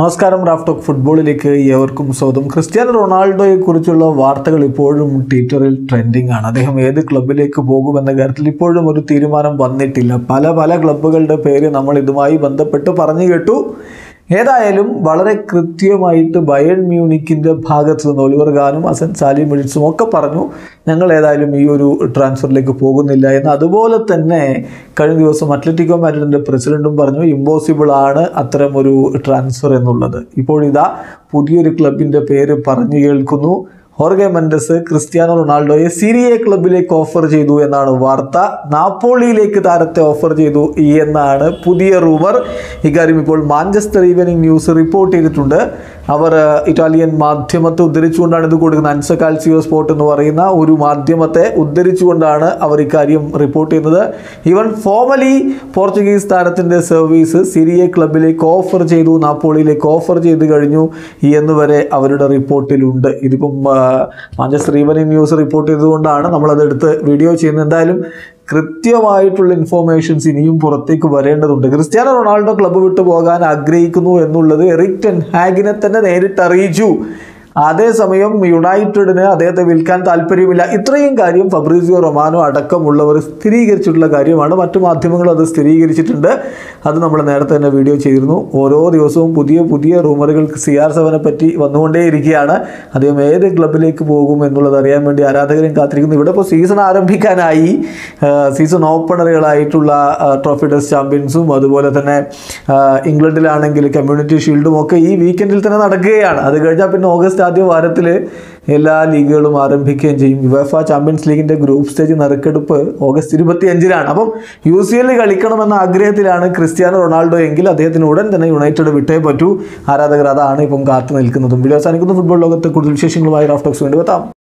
നമസ്കാരം റാഫ്റ്റോക്ക് ഫുട്ബോളിലേക്ക് ഏവർക്കും സ്വാഗതം ക്രിസ്ത്യാനോ റൊണാൾഡോയെ കുറിച്ചുള്ള വാർത്തകൾ ഇപ്പോഴും ട്വിറ്ററിൽ ട്രെൻഡിങ് ആണ് അദ്ദേഹം ഏത് ക്ലബിലേക്ക് പോകുമെന്ന കാര്യത്തിൽ ഇപ്പോഴും ഒരു തീരുമാനം വന്നിട്ടില്ല പല പല ക്ലബ്ബുകളുടെ പേര് നമ്മൾ ഇതുമായി ബന്ധപ്പെട്ട് പറഞ്ഞു കേട്ടു ഏതായാലും വളരെ കൃത്യമായിട്ട് ബയൺ മ്യൂണിക്കിൻ്റെ ഭാഗത്ത് നിന്ന് ഒലിവർ ഖാനും അസൻ സാലി മിഴിറ്റ്സും ഒക്കെ പറഞ്ഞു ഞങ്ങൾ ഏതായാലും ഈ ഒരു ട്രാൻസ്ഫറിലേക്ക് പോകുന്നില്ല എന്ന് അതുപോലെ തന്നെ കഴിഞ്ഞ ദിവസം അത്ലറ്റിക്കോ മാഡ്രിഡിൻ്റെ പ്രസിഡന്റും പറഞ്ഞു ഇമ്പോസിബിൾ ആണ് അത്തരം ഒരു ട്രാൻസ്ഫർ എന്നുള്ളത് ഇപ്പോഴിതാ പുതിയൊരു ക്ലബിൻ്റെ പേര് പറഞ്ഞു കേൾക്കുന്നു ഹോർഗെ മെൻഡസ് ക്രിസ്ത്യാനോ റൊണാൾഡോയെ സിരിയ ക്ലബിലേക്ക് ഓഫർ ചെയ്തു എന്നാണ് വാർത്ത നാപ്പോളിയിലേക്ക് താരത്തെ ഓഫർ ചെയ്തു എന്നാണ് പുതിയ റൂമർ ഇക്കാര്യം ഇപ്പോൾ മാഞ്ചസ്റ്റർ ഈവനിങ് ന്യൂസ് റിപ്പോർട്ട് ചെയ്തിട്ടുണ്ട് അവർ ആ, ഇറ്റാലിയൻ മാധ്യമത്തെ ഉദ്ധരിച്ചുകൊണ്ടാണ് ഇത് കൊടുക്കുന്നത് അൻസ കാൽസിയോ സ്പോർട്ട് എന്ന് പറയുന്ന ഒരു മാധ്യമത്തെ ഉദ്ധരിച്ചുകൊണ്ടാണ് അവർ ഇക്കാര്യം റിപ്പോർട്ട് ചെയ്യുന്നത് ഈവൻ ഫോമലി പോർച്ചുഗീസ് താരത്തിൻ്റെ സർവീസ് സിരിയ ക്ലബിലേക്ക് ഓഫർ ചെയ്തു നാപ്പോളിയിലേക്ക് ഓഫർ ചെയ്ത് കഴിഞ്ഞു എന്ന് വരെ അവരുടെ റിപ്പോർട്ടിലുണ്ട് ഇതിപ്പം ആ, മാഞ്ചസ്റ്റർ ഈവനിങ് ന്യൂസ് റിപ്പോർട്ട് ചെയ്തുകൊണ്ടാണ് നമ്മളതെടുത്ത് വീഡിയോ ചെയ്യുന്നത് എന്തായാലും കൃത്യമായിട്ടുള്ള ഇൻഫോർമേഷൻസ് ഇനിയും പുറത്തേക്ക് വരേണ്ടതുണ്ട് ക്രിസ്ത്യാനോ റൊണാൾഡോ ക്ലബ്ബ് വിട്ടു പോകാൻ ആഗ്രഹിക്കുന്നു എന്നുള്ളത് എറിക് ടെൻ ഹാഗിനെ തന്നെ നേരിട്ട് അറിയിച്ചു അതേസമയം യുണൈറ്റഡിന് അദ്ദേഹത്തെ വിൽക്കാൻ താല്പര്യമില്ല ഇത്രയും കാര്യം ഫബ്രീസിയോ റൊമാനോ അടക്കമുള്ളവർ സ്ഥിരീകരിച്ചിട്ടുള്ള കാര്യമാണ് മറ്റു മാധ്യമങ്ങളും അത് സ്ഥിരീകരിച്ചിട്ടുണ്ട് അത് നമ്മൾ നേരത്തെ തന്നെ വീഡിയോ ചെയ്തിരുന്നു ഓരോ ദിവസവും പുതിയ പുതിയ റൂമറുകൾ സി ആർ സെവനെ പറ്റി വന്നുകൊണ്ടേയിരിക്കുകയാണ് അദ്ദേഹം ഏത് ക്ലബിലേക്ക് പോകും എന്നുള്ളത് അറിയാൻ വേണ്ടി ആരാധകരും കാത്തിരിക്കുന്നു ഇവിടെ ഇപ്പോൾ സീസൺ ആരംഭിക്കാനായി ആ, സീസൺ ഓപ്പണറുകളായിട്ടുള്ള ആ, ട്രോഫി ടെസ്റ്റ് ചാമ്പ്യൻസും അതുപോലെ തന്നെ ആ, ഇംഗ്ലണ്ടിലാണെങ്കിൽ കമ്മ്യൂണിറ്റി ഷീൽഡും ഒക്കെ ഈ വീക്കെൻഡിൽ തന്നെ നടക്കുകയാണ് അത് കഴിഞ്ഞാൽ പിന്നെ ഓഗസ്റ്റ് ആദ്യ വാരത്തിൽ എല്ലാ ലീഗുകളും ആരംഭിക്കുകയും ചെയ്യും യുവഫ ചാമ്പ്യൻസ് ലീഗിൻ്റെ ഗ്രൂപ്പ് സ്റ്റേജ് നറുക്കെടുപ്പ് ഓഗസ്റ്റ് ഇരുപത്തി അഞ്ചിനാണ് അപ്പം യു സി എല്ലിൽ കളിക്കണമെന്ന ആഗ്രഹത്തിലാണ് ക്രിസ്ത്യാനോ റൊണാൾഡോ എങ്കിൽ അദ്ദേഹത്തിന് ഉടൻ തന്നെ യുണൈറ്റഡ് വിട്ടേ പറ്റൂ ആരാധകർ അതാണ് ഇപ്പം കാത്തു നിൽക്കുന്നതും വീഡിയോ അവസാനിക്കുന്ന ഫുട്ബോൾ ലോകത്തെ കൂടുതൽ വിശേഷങ്ങളുമായി റാഫ്റ്റോക്സ് വേണ്ടി എത്താം